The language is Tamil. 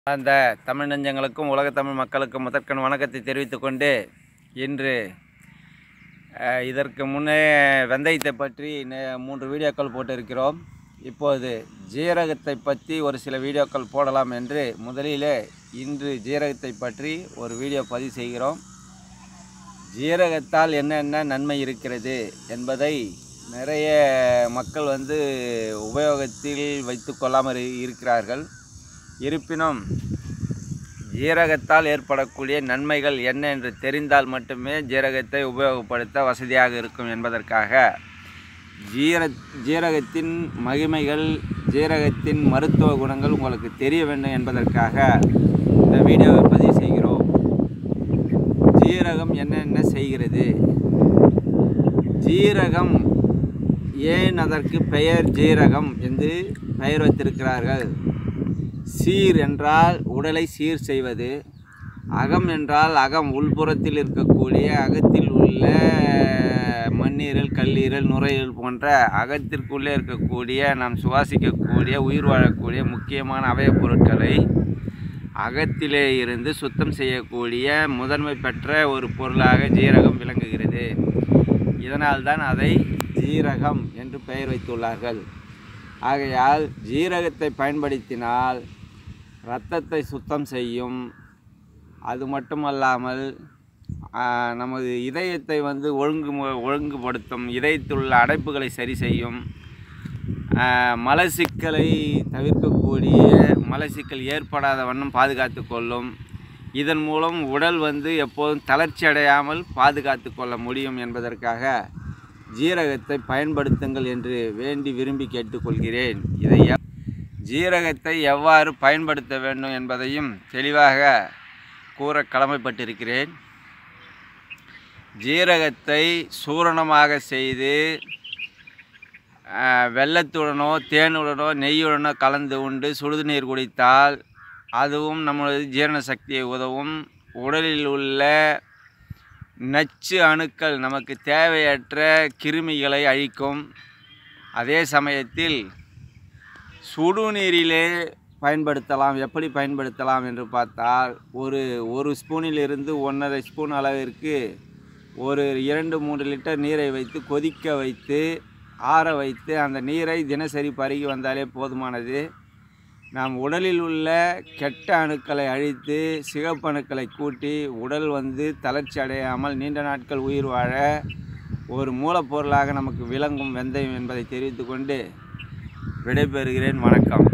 அந்த தமிழ் நெஞ்சங்களுக்கும் உலகத் தமிழ் மக்களுக்கும் முதற்கண் வணக்கத்தை தெரிவித்துக் கொண்டு இன்று அஹ், இதற்கு முன்னே வெந்தயத்தை பற்றி நே- மூன்று வீடியோக்கள் போட்டிருக்கிறோம் இப்போது ஜீரகத்தை பற்றி ஒரு சில வீடியோக்கள் போடலாம் என்று முதலிலே இன்று ஜீரகத்தை பற்றி ஒரு வீடியோ பதிவு செய்கிறோம் ஜீரகத்தால் என்னென்ன நன்மை இருக்கிறது என்பதை நிறைய மக்கள் வந்து உபயோகத்தில் வைத்து கொள்ளாமல் இரு- இருக்கிறார்கள் இருப்பினும் ஜீரகத்தால் ஏற்படக்கூடிய நன்மைகள் என்ன என்று தெரிந்தால் மட்டுமே ஜீரகத்தை உபயோகப்படுத்த வசதியாக இருக்கும் என்பதற்காக ஜீர ஜீரகத்தின் மகிமைகள் ஜீரகத்தின் மருத்துவ குணங்கள் உங்களுக்கு தெரிய வேண்டும் என்பதற்காக இந்த வீடியோவை பதிவு செய்கிறோம் ஜீரகம் என்னென்ன செய்கிறது ஜீரகம் ஏன் அதற்கு பெயர் ஜீரகம் என்று பெயர் வைத்திருக்கிறார்கள் சீர் என்றால் உடலை சீர் செய்வது அகம் என்றால் அகம் உள்புறத்தில் இருக்கக்கூடிய அகத்தில் உள்ள மண்ணீரல் கல்லீரல் நுரையீரல் போன்ற அகத்திற்குள்ளே இருக்கக்கூடிய நாம் சுவாசிக்கக்கூடிய உயிர் வாழக்கூடிய முக்கியமான அவயப் பொருட்களை அகத்திலே இருந்து சுத்தம் செய்யக்கூடிய முதன்மை பெற்ற ஒரு பொருளாக ஜீரகம் விளங்குகிறது இதனால்தான் அதை ஜீரகம் என்று பெயர் வைத்துள்ளார்கள் ஆகையால் ஜீரகத்தை பயன்படுத்தினால் இரத்தத்தை சுத்தம் செய்யும் அது மட்டுமல்லாமல் ஆ, நமது இதயத்தை வந்து ஒழுங்கு ஒழுங்குபடுத்தும் இதயத்தில் உள்ள அடைப்புகளை சரி செய்யும் ஆ, மலச்சிக்கலை தவிர்க்கக்கூடிய மலச்சிக்கல் ஏற்படாத வண்ணம் பாதுகாத்து கொள்ளும் இதன் மூலம் உடல் வந்து எப்போதும் தளர்ச்சி அடையாமல் பாதுகாத்து கொள்ள முடியும் என்பதற்காக ஜீரகத்தை பயன்படுத்துங்கள் என்று வேண்டி விரும்பி கேட்டுக்கொள்கிறேன் இதை எவ்- ஜீரகத்தை எவ்வாறு பயன்படுத்த வேண்டும் என்பதையும் தெளிவாக கூற கடமைப்பட்டிருக்கிறேன் ஜீரகத்தை சூரணமாக செய்து ஆஹ், வெல்லத்துடனோ தேனுடனோ நெய்யுடனோ கலந்து உண்டு சுடுநீர் குடித்தால் அதுவும் நம்மளது ஜீரண சக்தியை உதவும் உடலில் உள்ள நச்சு அணுக்கள் நமக்கு தேவையற்ற கிருமிகளை அழிக்கும் அதே சமயத்தில் சுடுநீரிலே பயன்படுத்தலாம் எப்படி பயன்படுத்தலாம் என்று பார்த்தால் ஒரு ஒரு ஸ்பூனிலிருந்து ஒன்றரை ஸ்பூன் அளவிற்கு ஒரு இரண்டு மூன்று லிட்டர் நீரை வைத்து கொதிக்க வைத்து ஆற வைத்து அந்த நீரை தினசரி பருகி வந்தாலே போதுமானது நாம் உடலில் உள்ள கெட்ட அணுக்களை அழித்து சிகப்பு அணுக்களை கூட்டி உடல் வந்து தளர்ச்சி அடையாமல் நீண்ட நாட்கள் உயிர் வாழ ஒரு மூலப்பொருளாக நமக்கு விளங்கும் வெந்தயம் என்பதை தெரிவித்துக்கொண்டு விடைபெறுகிறேன் வணக்கம்